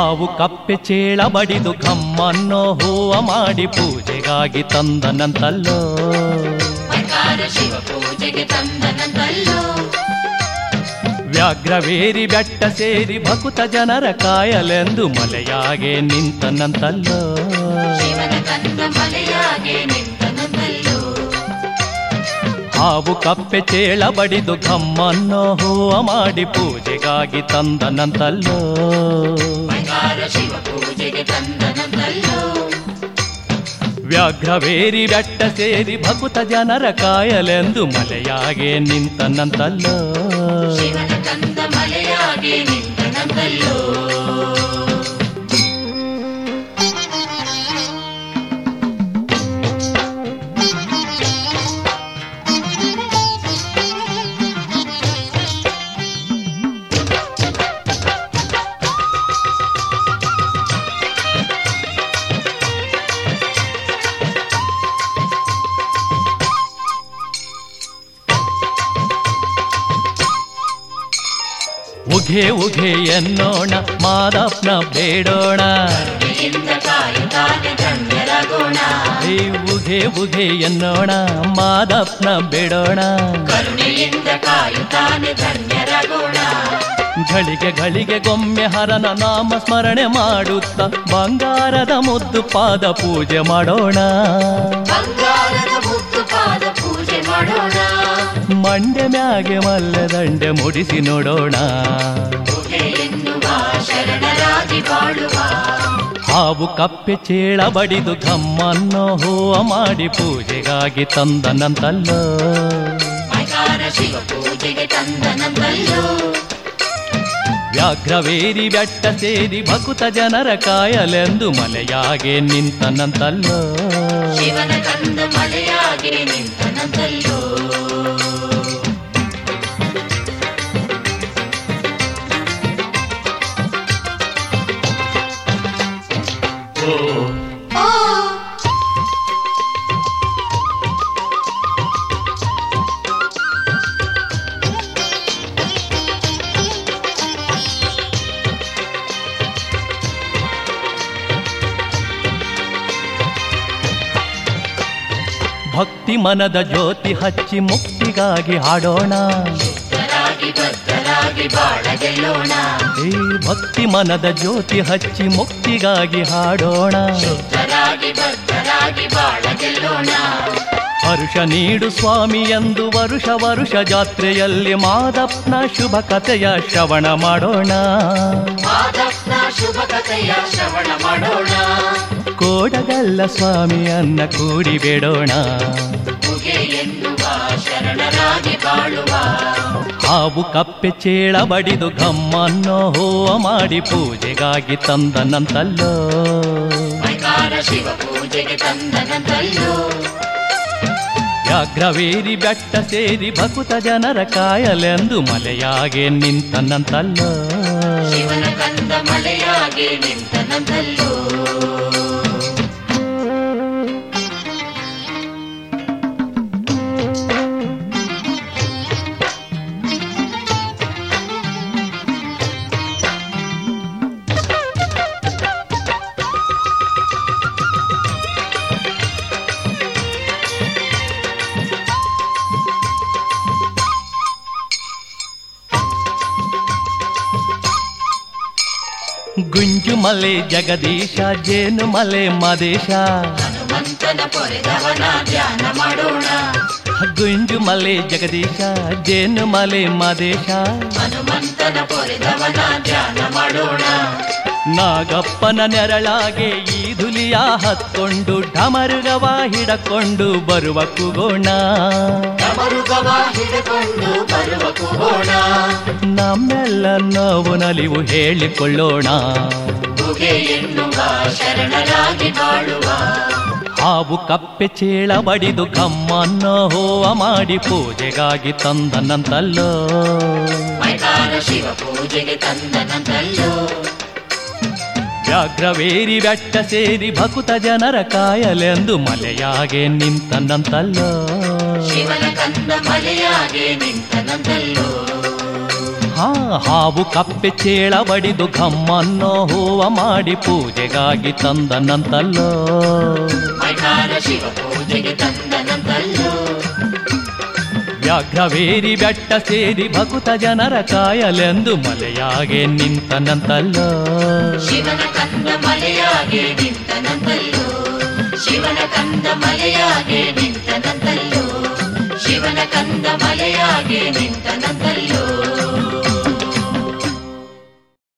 ಹಾವು ಕಪ್ಪೆ ಚೇಳ ಬಡಿದು ಕಮ್ಮನ್ನೋ ಹೂವ ಮಾಡಿ ಪೂಜೆಗಾಗಿ ತಂದನಂತಲ್ಲೋ ಮೈಕಾರ ಶಿವ ಪೂಜೆಗೆ ತಂದನಂತಲ್ಲೋ ವ್ಯಾಘ್ರವೇರಿ ಬೆಟ್ಟ ಸೇರಿ ಭಕುತ ಜನರ ಕಾಯಲೆಂದು ಮಲೆಯಾಗೆ ನಿಂತನಂತಲ್ಲೋ ಶಿವನ ಕಂದ ಮಲೆಯಾಗೆ ನಿಂತನಂತಲ್ಲೋ ಹಾವು ಕಪ್ಪೆ ಚೇಳ ಬಡಿದು ಕಮ್ಮನ್ನೋ ಹೂವ ಮಾಡಿ ಪೂಜೆಗಾಗಿ ತಂದನಂತಲ್ಲೋ ಮೈಕಾರ ಶಿವ ಪೂಜೆಗೆ ತಂದನಂತಲ್ಲೋ ವ್ಯಾಘ್ರವೇರಿ ಬೆಟ್ಟ ಸೇರಿ ಭಕುತ ಜನರ ಕಾಯಲೆಂದು ಮಲೆಯಾಗೆ ನಿಂತನಂತಲ್ಲೋ ಶಿವನ ಕಂದ ಮಲೆಯಾಗೆ ನಿಂತನಂತಲ್ಲೋ ಉಘೆ ಉಘೆ ಎನ್ನೋಣ ಮಾದಪ್ಪನ ಬೇಡೋಣ ಕರುಣೆಯಿಂದ ಕಾಯುತ್ತಾನೆ ಧನ್ಯರಾಗೋಣ ಏ ಉಘೆ ಉಘೆ ಎನ್ನೋಣ ಮಾದಪ್ಪನ ಬೇಡೋಣ ಕರುಣೆಯಿಂದ ಕಾಯುತ್ತಾನೆ ಧನ್ಯರಾಗೋಣ ಘಳಿಗೆ ಘಳಿಗೆ ಗೊಮ್ಮೆ ಹರನ ನಾಮ ಸ್ಮರಣೆ ಮಾಡುತ್ತ ಬಂಗಾರದ ಮುದ್ದು ಪಾದ ಪೂಜೆ ಮಾಡೋಣ ಬಂಗಾರದ ಮುತ್ತು ಪಾದ ಪೂಜೆ ಮಾಡೋಣ ಮಂಡೆ ಮ್ಯಾಗೆ ಮಲ್ಲೆ ದಂಡೆ ಮುಡಿಸಿ ನೋಡೋಣ ಪೂಜೆ ಎನ್ನುವ ಶರಣರಾಗಿ ಬಾಳುವ ಹಾವು ಕಪ್ಪೆ ಚೇಳ ಬಡಿದು ಘಮ್ಮನ್ನೋ ಹೂವ ಮಾಡಿ ಪೂಜೆಗಾಗಿ ತಂದನಂತಲ್ಲೋ ಮೈಕಾರ ಶಿವ ಪೂಜೆಗೆ ತಂದನಂತಲ್ಲೋ ವ್ಯಾಘ್ರವೇರಿ ಬೆಟ್ಟ ಸೇರಿ ಭಕುತ ಜನರ ಕಾಯಲೆಂದು ಮಲೆಯಾಗೆ ನಿಂತನಂತಲ್ಲೋ ಶಿವನ ಕಂದ ಮಲೆಯಾಗೆ ನಿಂತನಂತಲ್ಲೋ ಓ ಭಕ್ತಿ ಮನದ ಜ್ಯೋತಿ ಹಚ್ಚಿ ಮುಕ್ತಿಗಾಗಿ ಹಾಡೋಣ ಶುದ್ಧರಾಗಿ ಬದ್ಧರಾಗಿ ಬಾಳ ಗೆಲ್ಲೋಣ ಏ ಭಕ್ತಿ ಮನದ ಜ್ಯೋತಿ ಹಚ್ಚಿ ಮುಕ್ತಿಗಾಗಿ ಹಾಡೋಣ ಶುದ್ಧರಾಗಿ ಬದ್ಧರಾಗಿ ಬಾಳ ಗೆಲ್ಲೋಣ ಹರುಷ ನೀಡು ಸ್ವಾಮಿ ಎಂದು ವರುಷ ವರುಷ ಜಾತ್ರೆಯಲ್ಲಿ ಮಾದಪ್ಪನ ಶುಭ ಕಥೆಯ ಶ್ರವಣ ಮಾಡೋಣ ಮಾದಪ್ಪನ ಶುಭ ಕಥೆಯ ಶ್ರವಣ ಮಾಡೋಣ ಕೋಡಗಲ್ಲ ಸ್ವಾಮಿಯನ್ನ ಕೂಡಿ ಬೇಡೋಣ ಮುಗೆ ಎನ್ನುವ ಶರಣರಾಗಿ ಬಾಳುವ ಹಾವು ಕಪ್ಪೆ ಚೇಳ ಬಡಿದು ಘಮ್ಮನ್ನೋ ಹೂವ ಮಾಡಿ ಪೂಜೆಗಾಗಿ ತಂದನಂತಲ್ಲೋ ಮೈಕಾರ ಶಿವ ಪೂಜೆಗೆ ತಂದನಂತಲ್ಲೋ ವ್ಯಾಘ್ರವೇರಿ ಬೆಟ್ಟ ಸೇರಿ ಭಕುತ ಜನರ ಕಾಯಲೆಂದು ಮಲೆಯಾಗೆ ನಿಂತನಂತಲ್ಲೋ ಶಿವನ ಕಂದ ಮಳೆಯಾಗೆ ನಿಂತನಂತಲ್ಲೋ ಗುಂಜು ಮಲೆ ಜಗದೀಶ ಜೇನು ಮಲೆ ಮದೇಶ ಹನುಮಂತನ ಪೊರೆದವನ ಧ್ಯಾನ ಮಾಡೋಣ ಗುಂಜು ಮಲೆ ಜಗದೀಶ ಜೇನು ಮಲೆ ಮದೇಶ ಹನುಮಂತನ ಪೊರೆದವನ ಧ್ಯಾನ ಮಾಡೋಣ ನಾಗಪ್ಪನ ನೆರಳಾಗೆ ಈ ಧುಲಿಯ ಹತ್ಕೊಂಡು ಢಮರುಗವ ಹಿಡಕೊಂಡು ಬರುವ ಕುಗೋಣ ಡಮರುಗವ ಹಿಡಿಕೊಂಡು ಬರುವ ಕುಗೋಣ ನಮ್ಮೆಲ್ಲ ನೋವು ನಲಿವು ಹೇಳಿಕೊಳ್ಳೋಣ ಮುಗೆ ಎನ್ನುವ ಶರಣರಾಗಿ ಬಾಳುವ ಹಾವು ಕಪ್ಪೆ ಚೇಳ ಬಡಿದು ಕಮ್ಮನ್ನೋ ಹೂವ ಮಾಡಿ ಪೂಜೆಗಾಗಿ ತಂದನಂತಲ್ಲೋ ಮೈದಾನ ಶಿವ ಪೂಜೆಗೆ ತಂದನಂತಲ್ಲೋ ವ್ಯಾಘ್ರವೇರಿ ಬೆಟ್ಟ ಸೇರಿ ಭಕುತ ಜನರ ಕಾಯಲೆಂದು ಮಲೆಯಾಗೆ ನಿಂತನಂತಲ್ಲೋ ಶಿವನ ಕಂದ ಮಲೆಯಾಗೆ ನಿಂತನಂತಲ್ಲೋ ಹಾ ಹಾವು ಕಪ್ಪೆ ಚೇಳ ಬಡಿದು ಘಮ್ಮನ್ನೋ ಹೂವ ಮಾಡಿ ಪೂಜೆಗಾಗಿ ತಂದನಂತಲ್ಲೋ ಮೈಕಾರ ಶಿವ ಪೂಜೆಗೆ ತಂದನಂತಲ್ಲೋ ವ್ಯಾಘ್ರವೇರಿ ಬೆಟ್ಟ ಸೇರಿ ಭಕುತ ಜನರ ಕಾಯಲೆಂದು ಮಲೆಯಾಗೆ ನಿಂತನಂತಲ್ಲೋ ಶಿವನ ಕಂದ ಮಲೆಯಾಗೆ ನಿಂತನಂತಲ್ಲೋ ಶಿವನ ಕಂದ ಮಲೆಯಾಗೆ ನಿಂತನಂತಲ್ಲೋ ಶಿವನ ಕಂದ ಮಲೆಯಾಗೆ ನಿಂತನಂತಲ್ಲೋ